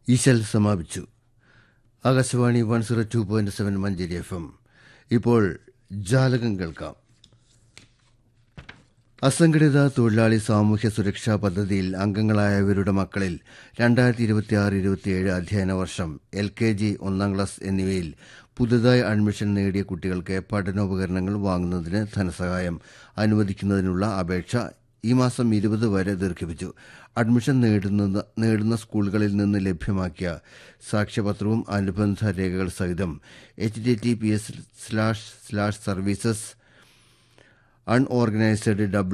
ഈശൽ സമാപിച്ചു Akashvani one zero two point seven Manjeri F M ഇപ്പോൾ ജാലകം കേൾക്കാം അസംഘടിത തൊഴിലാളി സാമൂഹ്യ സുരക്ഷാ പദ്ധതിയിൽ അംഗങ്ങളായവരുടെ മക്കളിൽ രണ്ടായിരത്തി ഇരുപത്തിയാറ് ഇരുപത്തിയേഴ് അധ്യയന വർഷം എൽ കെ ജി ഒന്നാം ക്ലാസ് എന്നിവയിൽ പുതുതായി അഡ്മിഷൻ നേടിയ കുട്ടികൾക്ക് പഠനോപകരണങ്ങൾ വാങ്ങുന്നതിന് ധനസഹായം അനുവദിക്കുന്നതിനുള്ള അപേക്ഷ ഈ മാസം ഇരുപത് വരെ ദീർഘിപ്പിച്ചു അഡ്മിഷൻ നേടുന്ന നേടുന്ന സ്കൂളുകളിൽ നിന്ന് ലഭ്യമാക്കിയ സാക്ഷ്യപത്രവും അനുബന്ധ രേഖകൾ സഹിതം H D T P S slash slash services unorganised